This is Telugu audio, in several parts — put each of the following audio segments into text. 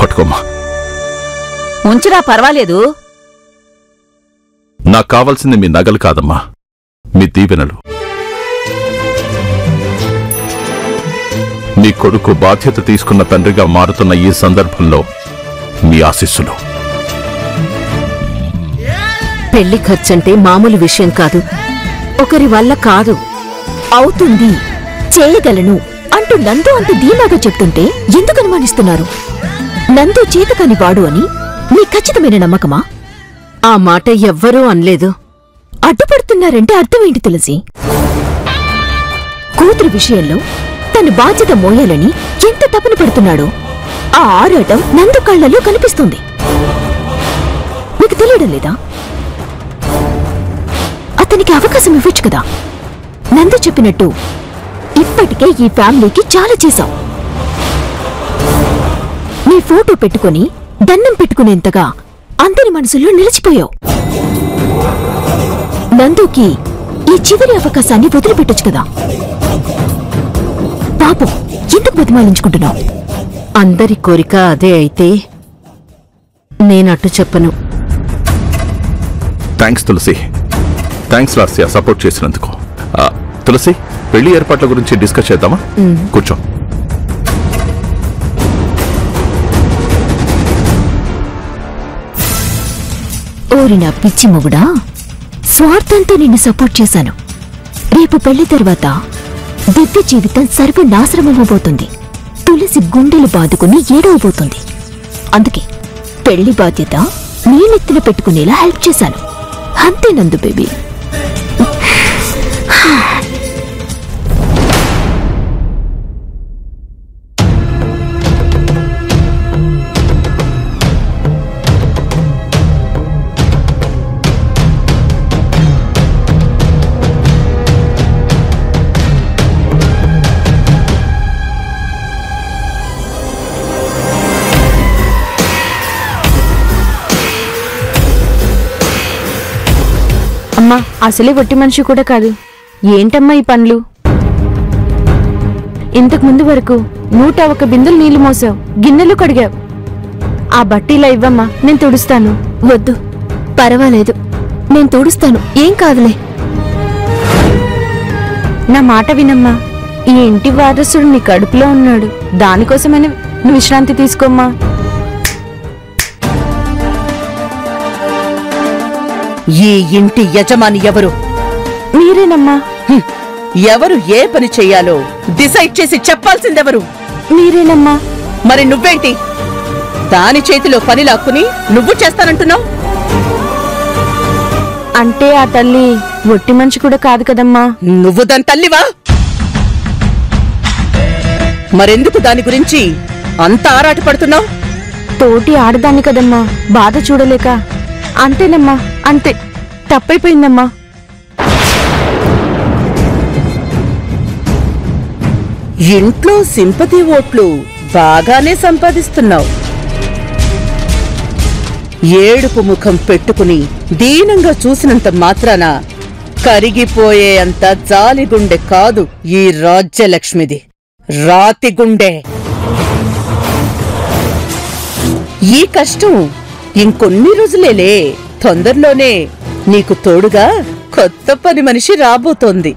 పట్టుకోమ్మా ఉంచురా పర్వాలేదు నాకు కావాల్సింది మీ నగలు కాదమ్మా మీ దీవెనలు మీ కొడుకు బాధ్యత తీసుకున్న తండ్రిగా మారుతున్న ఈ సందర్భంలో మీ ఆశీస్సులు పెళ్లి ఖర్చంటే మామూలు విషయం కాదు ఒకరి వల్ల కాదు అవుతుంది చేయగలను అంటూ నందు అంత ధీమాగా చెప్తుంటే ఎందుకు అనుమానిస్తున్నారు నందు చేతకాని వాడు అని మీ ఖచ్చితమైన నమ్మకమా ఆ మాట ఎవ్వరూ అనలేదు అడ్డుపడుతున్నారంటే అర్థమేంటి తులసి కూతురు విషయంలో తన బాధ్యత మోయాలని ఎంత తపన పడుతున్నాడో ఆ ఆరాటం నందు కళ్ళలో కనిపిస్తుంది మీకు తెలియడం లేదా అతనికి అవకాశం ఇవ్వచ్చు కదా నందు చెప్పినట్టు ఇప్పటికే ఈ ఫ్యామిలీకి చాలా చేశాం నీ ఫోటో పెట్టుకొని దండం పెట్టుకునేంతగా అందరి మనసుల్లో నిలిచిపోయావు నందుకి ఈ చివరి అవకాశాన్ని వదిలిపెట్టొచ్చు కదా పాపం ఎందుకు బతిమాలించుకుంటున్నావు అందరి కోరిక అదే అయితే నేనట్టు చెప్పను thanks Tulasi thanks Lasya support చేసినందుకు ఆ, తులసి పెళ్లి ఏర్పాట్ల గురించి డిస్కస్ చేద్దామా కూర్చో ఓరి నా పిచ్చి మొగుడా స్వార్థంతో నిన్ను సపోర్ట్ చేశాను రేపు పెళ్లి తర్వాత దివ్య జీవితం సర్వనాశనమవబోతుంది తులసి గుండెలు బాదుకుని ఏడవబోతుంది అందుకే పెళ్లి బాధ్యత నీ నెత్తిన పెట్టుకునేలా హెల్ప్ చేశాను అంతే నందు బేబీ అమ్మా అసలే ఒట్టి మనిషి కూడా కాదు ఏంటమ్మా ఈ పనులు ఇంతకు ముందు వరకు నూట ఒక బిందులు నీళ్లు మోసావు గిన్నెలు కడిగావు ఆ బట్టీలా ఇవ్వమ్మా నేను తుడుస్తాను వద్దు పర్వాలేదు నేను తుడుస్తాను ఏం కాదులే నా మాట వినమ్మా ఈ ఇంటి వారసుడు నీ కడుపులో ఉన్నాడు దానికోసమని నువ్వు విశ్రాంతి తీసుకోమ్మా ఈ ఇంటి యజమాని ఎవరు మీరేనమ్మా హ్మ్. ఎవరు ఏ పని చెయ్యాలో డిసైడ్ చేసి చెప్పాల్సిందెవరు మీరేనమ్మా మరి నువ్వేంటి దాని చేతిలో పని లాక్కుని నువ్వు చేస్తానంటున్నావు అంటే ఆ తల్లి ఒట్టి మనిషి కూడా కాదు కదమ్మా నువ్వు దాని తల్లివా మరెందుకు దాని గురించి అంత ఆరాటపడుతున్నావు తోటి ఆడదాన్ని కదమ్మా బాధ చూడలేక అంతేనమ్మా అంతే తప్పైపోయిందమ్మా ఇంట్లో సింపతి ఓట్లు బాగానే సంపాదిస్తున్నావు ఏడుపు ముఖం పెట్టుకుని దీనంగా చూసినంత మాత్రాన కరిగిపోయే అంత జాలిగుండె కాదు ఈ రాజ్యలక్ష్మిది రాతి గుండె ఈ కష్టం ఇంకొన్ని రోజులేలే తొందరలోనే నీకు తోడుగా కొత్త పని మనిషి రాబోతోంది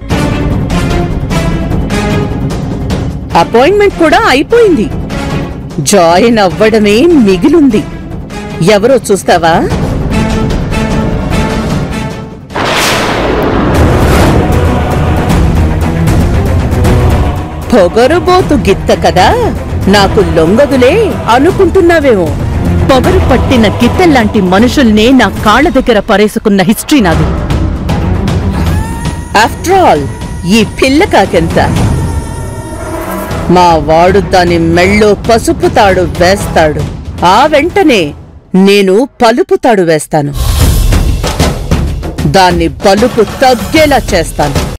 అపాయింట్మెంట్ కూడా అయిపోయింది జాయిన్ అవ్వడమే మిగిలుంది ఎవరో చూస్తావా పొగరుబోతు గిత్త కదా నాకు లొంగదులే అనుకుంటున్నావేమో పొగరు పట్టిన గిత్తల్లాంటి మనుషుల్నే నా కాళ్ళ దగ్గర పరేసుకున్న హిస్టరీ నాది ఆఫ్టర్ ఆల్ ఈ పిల్ల కాకెంత మా వాడు దాని మెళ్ళో పసుపు తాడు వేస్తాడు ఆ వెంటనే నేను పలుపు తాడు వేస్తాను దాన్ని పలుపు తగ్గేలా చేస్తాను